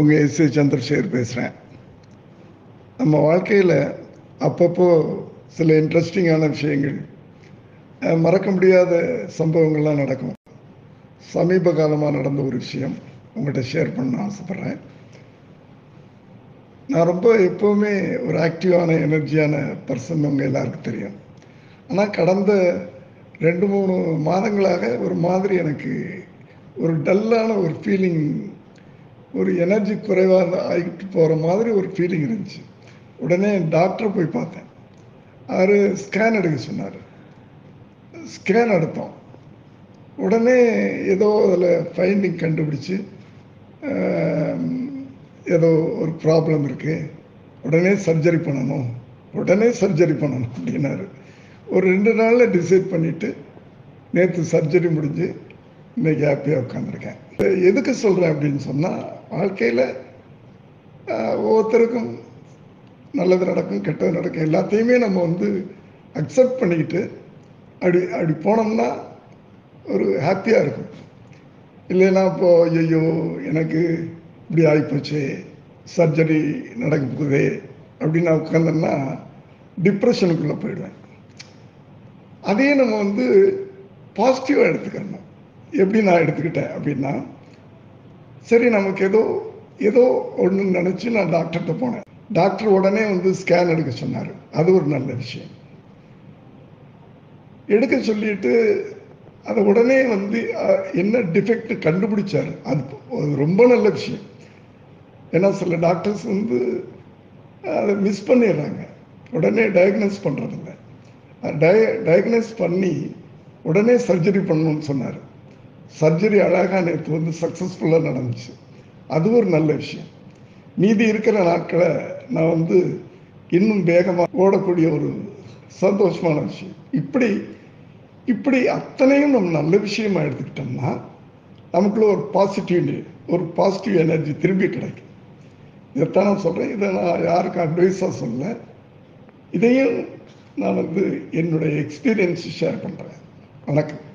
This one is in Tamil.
உங்கள் எஸ் ஏ சந்திரசேகர் பேசுகிறேன் நம்ம வாழ்க்கையில் அப்பப்போ சில இன்ட்ரெஸ்டிங்கான விஷயங்கள் அஹ், மறக்க முடியாத சம்பவங்கள்லாம் நடக்கும் சமீப காலமாக நடந்த ஒரு விஷயம் உங்கள்கிட்ட ஷேர் பண்ண ஆசைப்பட்றேன் நான் ரொம்ப எப்போவுமே ஒரு ஆக்டிவான எனர்ஜியான பர்சன் உங்கள் எல்லாருக்கும் தெரியும் ஆனால் கடந்த ரெண்டு மூணு மாதங்களாக ஒரு மாதிரி எனக்கு ஒரு டல்லான ஒரு ஃபீலிங் ஒரு எனர்ஜி குறைவாக ஆகிட்டு போகிற மாதிரி ஒரு ஃபீலிங் இருந்துச்சு உடனே டாக்டரை போய் பார்த்தேன் அவர் ஸ்கேன் எடுக்க சொன்னார் ஸ்கேன் எடுத்தோம் உடனே ஏதோ அதில் ஃபைண்டிங் கண்டுபிடிச்சு ஆம், ஏதோ ஒரு ப்ராப்ளம் இருக்குது உடனே சர்ஜரி பண்ணணும் உடனே சர்ஜரி பண்ணணும் அப்படின்னாரு ஒரு ரெண்டு நாளில் டிசைட் பண்ணிவிட்டு நேற்று சர்ஜரி முடிஞ்சு இன்னைக்கு ஹாப்பியாக உட்காந்துருக்கேன் எதுக்கு சொல்கிறேன் அப்படின்னு சொன்னால் வாழ்க்கையில் ஒவ்வொருத்தருக்கும் நல்லது நடக்கும் கெட்டது நடக்கும் எல்லாத்தையுமே நம்ம வந்து அக்செப்ட் பண்ணிக்கிட்டு அப்படி அப்படி போனோம்னா ஒரு ஹாப்பியாக இருக்கும் இல்லைன்னா இப்போ ஐயோ எனக்கு இப்படி ஆகிப்போச்சு சர்ஜரி நடக்க போகுதே அப்படின்னு நான் உட்காந்தேன்னா டிப்ரெஷனுக்குள்ளே போயிடுவேன் அதையே நம்ம வந்து பாசிட்டிவாக எடுத்துக்கணும் எப்படி நான் எடுத்துக்கிட்டேன் அப்படின்னா சரி நமக்கு ஏதோ ஏதோ ஒன்று நினச்சி நான் டாக்டர்கிட்ட போனேன் டாக்டர் உடனே வந்து ஸ்கேன் எடுக்க சொன்னார் அது ஒரு நல்ல விஷயம் எடுக்க சொல்லிட்டு அதை உடனே வந்து அஹ், என்ன டிஃபெக்ட் கண்டுபிடிச்சார் அது அது ரொம்ப நல்ல விஷயம் ஏன்னா சில டாக்டர்ஸ் வந்து அதை மிஸ் பண்ணிடுறாங்க உடனே டயக்னோஸ் பண்ணுறதில்ல டய டயக்னோஸ் பண்ணி உடனே சர்ஜரி பண்ணணும்னு சொன்னார் சர்ஜரி அழகாக நேற்று வந்து சக்ஸஸ்ஃபுல்லாக நடந்துச்சு அது ஒரு நல்ல விஷயம் மீதி இருக்கிற நாட்களை நான் வந்து இன்னும் வேகமாக ஓடக்கூடிய ஒரு சந்தோஷமான விஷயம் இப்படி இப்படி அத்தனையும் நம்ம நல்ல விஷயமா எடுத்துக்கிட்டோம்னா நமக்குள்ள ஒரு பாசிட்டிவ் ஒரு பாசிட்டிவ் எனர்ஜி திரும்பி கிடைக்கும் இதைத்தான் நான் சொல்கிறேன் இதை நான் யாருக்கும் அட்வைஸாக சொல்லல இதையும் நான் வந்து என்னுடைய எக்ஸ்பீரியன்ஸ் ஷேர் பண்ணுறேன் வணக்கம்